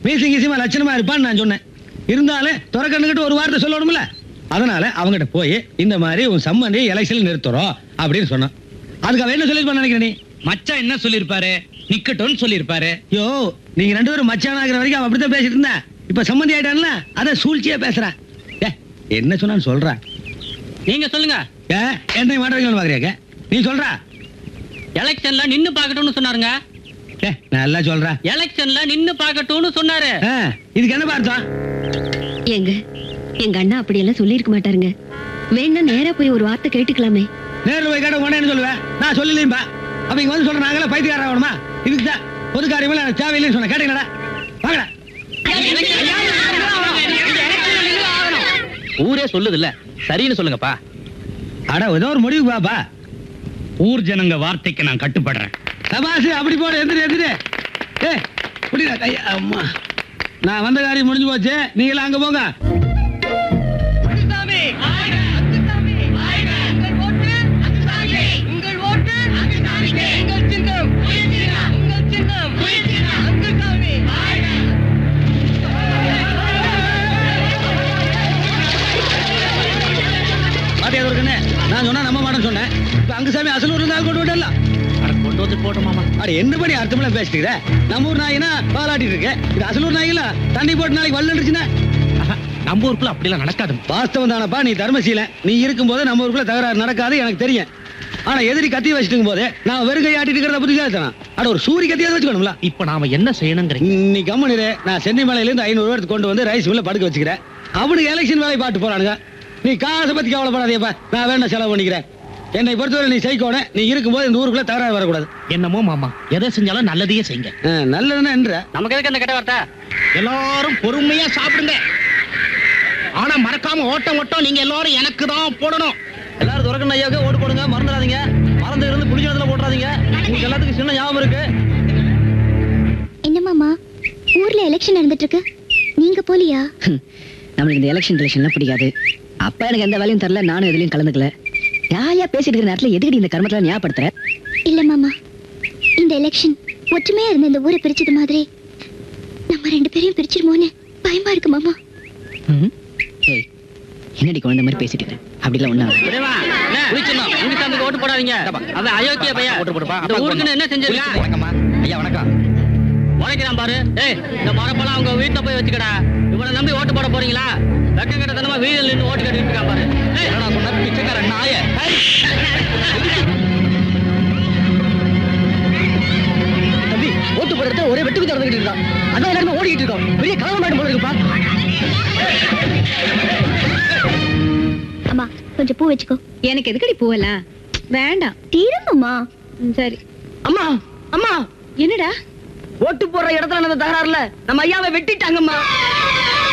மீசி கீசியமா லட்சணமா இருப்பான்னு நான் சொன்னேன் இருந்தாலும் துறக்கண்ணுகிட்ட ஒரு வார்த்தை சொல்லணும்ல அதனால அவங்ககிட்ட போய் இந்த மாதிரி உன் சம்மந்தி எலெக்ஷன் நிறுத்துறோம் அப்படின்னு சொன்னான் அதுக்கு அவன் என்ன சொல்லிருப்பான்னு நினைக்கிறேன் நீ மச்சான் என்ன சொல்லிருப்பாரு நிக்கட்டும்னு சொல்லிருப்பாரு யோ நீங்க ரெண்டு பேரும் மச்சான் ஆகிற வரைக்கும் அவன் அப்படித்தான் பேசிட்டு இருந்தா இப்ப சம்மந்தி ஆயிட்டான்ல அதான் சூழ்ச்சியா பேசுறான் ஏ, என்ன சொன்னான்னு சொல்றான் நீங்க சொல்லுங்க ஏ என்னை மாட்டுறீங்கன்னு பாக்குறியாக்க நீ சொல்றா எலெக்ஷன்ல நின்னு பாக்கட்டும்னு சொன்னாருங்க ஏ நல்லா சொல்றா எலெக்ஷன்ல நின்னு பாக்கட்டும்னு சொன்னாரு ஆ, இதுக்கு என்ன பார்த்தோம் ஏங்க எங்க அண்ணா அப்படியெல்லாம் சொல்லியிருக்க மாட்டாருங்க வேணா நேரா போய் ஒரு வார்த்தை கேட்டுக்கலாமே நேரில் போய் கேட்ட உடனே சொல்லுவேன் நான் சொல்லலையும்பா அப்ப இங்க வந்து சொல்ற நாங்களே பைத்தியக்காரன் ஆகணுமா இதுக்கு தான் பொது காரியமெல்லாம் எனக்கு தேவையில்லைன்னு சொன்னேன் கேட்டீங்களா வாங்கடா ஊரே சொல்லுது இல்ல சரின்னு சொல்லுங்கப்பா அட ஏதோ ஒரு முடிவு பாப்பா ஊர் ஜனங்க வார்த்தைக்கு நான் கட்டுப்படுறேன் சபாசு அப்படி போட எந்திரி எந்திரி ஏ புடிடா கையா அம்மா நான் வந்த காரியம் முடிஞ்சு போச்சு நீங்களாம் அங்க போங்க பாத்தியா இருக்குன்னு நான் சொன்னா நம்ப மாட்டேன்னு சொன்னேன் இப்ப அங்க சாமி அசலூர் இருந்தால் கொண்டு விடல கொண்டு வந்து போட்டோம் மாமா அட என்ன பண்ணி அர்த்தமெல்லாம் பேசிட்டு நம்ம ஊர் நாயினா பாலாட்டிட்டு இருக்கு இது அசலூர் நாய்களா தண்ணி போட்டு நாளைக்கு வல்லுச்சுன்னா நம்ம ஊருக்குள்ள அப்படிலாம் நடக்காது வாஸ்தவம் தானப்பா நீ தர்மசீலன் நீ இருக்கும்போது நம்ம ஊருக்குள்ள தகராறு நடக்காது எனக்கு தெரியும் ஆனா எதிரி கத்தி வச்சுட்டு போது நான் வெறும் கை ஆட்டிட்டு இருக்கிறத புத்திசாலித்தனம் அட ஒரு சூரி கத்தியாவது வச்சுக்கணும்ல இப்ப நாம என்ன செய்யணுங்கிற நீ கம்மனிரு நான் சென்னிமலையில இருந்து ஐநூறு பேருக்கு கொண்டு வந்து ரைஸ் உள்ள படுக்க வச்சுக்கிறேன் அவனுக்கு எலெக்ஷன் வேலை பார்த்து போறானுங்க நீ காசை பத்தி கவலைப்படாதேப்பா நான் வேணா செலவு பண்ணிக்கிறேன் என்னை பொறுத்தவரை நீ சைக்கோன நீ இருக்கும்போது இந்த ஊருக்குள்ள தகராறு வரக்கூடாது என்னமோ மாமா எதை செஞ்சாலும் நல்லதையே செய்யுங்க ஆ, நல்லதுன்னா என்ற நமக்கு எதுக்கு அந்த கெட்ட வார்த்தை எல்லாரும் பொறுமையா சாப்பிடுங்க ஆனா மறக்காம ஓட்டம் ஓட்டம் நீங்க எல்லாரும் எனக்கு தான் போடணும் எல்லாரும் துறக்கணும் ஐயாவுக்கு ஓட்டு போடுங்க மறந்துடாதீங்க மறந்து இருந்து புடிச்சதுல போட்டுறாதீங்க உங்களுக்கு எல்லாத்துக்கும் சின்ன ஞாபகம் இருக்கு என்ன மாமா ஊர்ல எலெக்ஷன் நடந்துட்டு இருக்கு நீங்க போலியா நம்மளுக்கு இந்த எலெக்ஷன் எலெக்ஷன்லாம் பிடிக்காது அப்பா எனக்கு எந்த வேலையும் தரல நானும் எதுலயும் கலந்துக்கல யாயா பேசிட்டு இருக்கிற நேரத்துல எதுக்கு இந்த கர்மத்துல ஞாபகப்படுத்துற இல்ல மாமா இந்த எலெக்ஷன் ஒற்றுமையா இருந்த இந்த ஊரை பிரிச்சது மாதிரி நம்ம ரெண்டு பேரையும் பிரிச்சிருமோன்னு பயமா இருக்கு மாமா ம்? ஏய் என்னடி குழந்தை மாதிரி பேசிட்டு இருக்கிற அப்படிலாம் ஒண்ணா குளிச்சிடணும் யூனிஃபார்முக்கு ஓட்டு போடாதீங்க அவன் அயோக்கிய பையன் ஓட்டு போடுப்பா. இந்த ஊருக்குன்னு என்ன செஞ்சிருக்கான் வணக்கம்மா ஐயா வணக்கம் உழைக்கிறான் பாரு ஏய் இந்த மரப்பெல்லாம் அவங்க வீட்டுல போய் வச்சுக்கடா இவனை நம்பி ஓட்டு போட போறீங்களா வெக்க கட்ட தனமா வீதியில் நின்று ஓட்டு கட்டிட்டு இருக்கான் பாரு ஏய், நான் சொன்ன பிச்சைக்காரன் நாய தம்பி ஓட்டு போடுறது ஒரே வெட்டு குத்து நடந்துகிட்டு இருக்கான் அதான் எல்லாருமே ஓடிக்கிட்டு இருக்கோம் பெரிய கலவரம் ஆயிடும் போல இருக்குப்பா அம்மா கொஞ்சம் பூ வச்சுக்கோ எனக்கு எதுக்கடி பூவெல்லாம் வேண்டாம் தீரமாமா ம், சரி அம்மா அம்மா என்னடா ஓட்டு போடுற இடத்துல நடந்த தகராறுல நம்ம ஐயாவை வெட்டிட்டாங்கம்மா